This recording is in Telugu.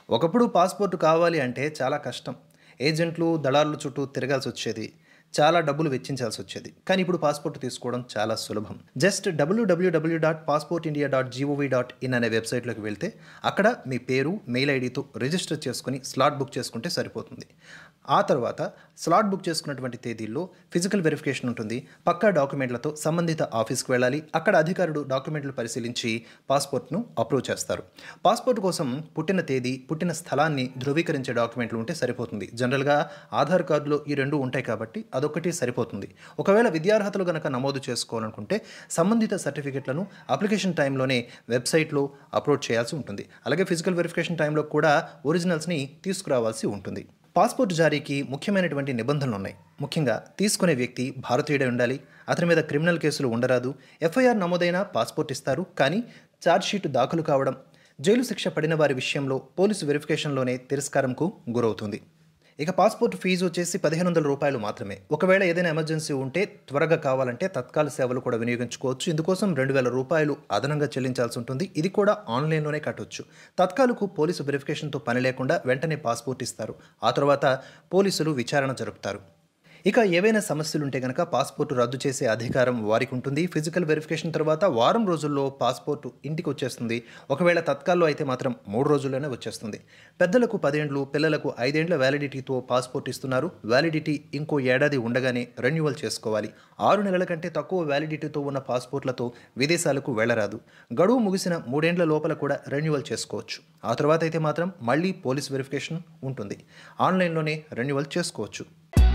ఒకప్పుడు పాస్పోర్ట్ కావాలి అంటే చాలా కష్టం ఏజెంట్లు దళారుల చుట్టూ తిరగాల్సి వచ్చేది చాలా డబ్బులు వెచ్చించాల్సి వచ్చేది కానీ ఇప్పుడు పాస్పోర్ట్ తీసుకోవడం చాలా సులభం just WWW dot passport India dot GOV dot in అనే వెబ్సైట్లోకి వెళ్తే అక్కడ మీ పేరు మెయిల్ ఐడితో రిజిస్టర్ చేసుకుని స్లాట్ బుక్ చేసుకుంటే సరిపోతుంది ఆ తర్వాత స్లాట్ బుక్ చేసుకున్నటువంటి తేదీల్లో ఫిజికల్ వెరిఫికేషన్ ఉంటుంది పక్కా డాక్యుమెంట్లతో సంబంధిత ఆఫీస్కి వెళ్ళాలి అక్కడ అధికారుడు డాక్యుమెంట్లు పరిశీలించి పాస్పోర్ట్ను అప్రూవ్ చేస్తారు పాస్పోర్ట్ కోసం పుట్టిన తేదీ పుట్టిన స్థలాన్ని ధృవీకరించే డాక్యుమెంట్లు ఉంటే సరిపోతుంది జనరల్గా ఆధార్ కార్డులో ఈ రెండు ఉంటాయి కాబట్టి అదొకటి సరిపోతుంది ఒకవేళ విద్యార్హతలు గనక నమోదు చేసుకోవాలనుకుంటే సంబంధిత సర్టిఫికెట్లను అప్లికేషన్ టైంలోనే వెబ్సైట్లో అప్లోడ్ చేయాల్సి ఉంటుంది అలాగే ఫిజికల్ వెరిఫికేషన్ టైంలో కూడా ఒరిజినల్స్ని తీసుకురావాల్సి ఉంటుంది పాస్పోర్ట్ జారీకి ముఖ్యమైనటువంటి నిబంధనలు ఉన్నాయి ముఖ్యంగా తీసుకునే వ్యక్తి భారతీయుడే ఉండాలి అతని మీద క్రిమినల్ కేసులు ఉండరాదు ఎఫ్ఐఆర్ నమోదైన పాస్పోర్ట్ ఇస్తారు కానీ ఛార్జ్షీట్ దాఖలు కావడం జైలు శిక్ష పడిన వారి విషయంలో పోలీసు వెరిఫికేషన్లోనే తిరస్కారంకు గురవుతుంది ఇక పాస్పోర్ట్ ఫీజు వచ్చేసి పదిహేను వందల రూపాయలు మాత్రమే ఒకవేళ ఏదైనా ఎమర్జెన్సీ ఉంటే త్వరగా కావాలంటే తత్కాల సేవలు కూడా వినియోగించుకోవచ్చు ఇందుకోసం రెండు వేల రూపాయలు అదనంగా చెల్లించాల్సి ఉంటుంది ఇది కూడా ఆన్లైన్లోనే కట్టొచ్చు తత్కాలకు పోలీసు వెరిఫికేషన్తో పని లేకుండా వెంటనే పాస్పోర్ట్ ఇస్తారు ఆ తర్వాత పోలీసులు విచారణ జరుపుతారు ఇక ఏవైనా సమస్యలుంటే కనుక పాస్పోర్ట్ రద్దు చేసే అధికారం వారికి ఉంటుంది ఫిజికల్ వెరిఫికేషన్ తర్వాత వారం రోజుల్లో పాస్పోర్ట్ ఇంటికి వచ్చేస్తుంది ఒకవేళ తత్కాల్లో అయితే మాత్రం మూడు రోజుల్లోనే వచ్చేస్తుంది పెద్దలకు పదేండ్లు పిల్లలకు ఐదేండ్ల వ్యాలిడిటీతో పాస్పోర్ట్ ఇస్తున్నారు వ్యాలిడిటీ ఇంకో ఏడాది ఉండగానే రెన్యువల్ చేసుకోవాలి ఆరు నెలల కంటే తక్కువ వ్యాలిడిటీతో ఉన్న పాస్పోర్ట్లతో విదేశాలకు వెళ్లరాదు గడువు ముగిసిన మూడేండ్ల లోపల కూడా రెన్యువల్ చేసుకోవచ్చు ఆ తర్వాత అయితే మాత్రం మళ్ళీ పోలీస్ వెరిఫికేషన్ ఉంటుంది ఆన్లైన్లోనే రెన్యువల్ చేసుకోవచ్చు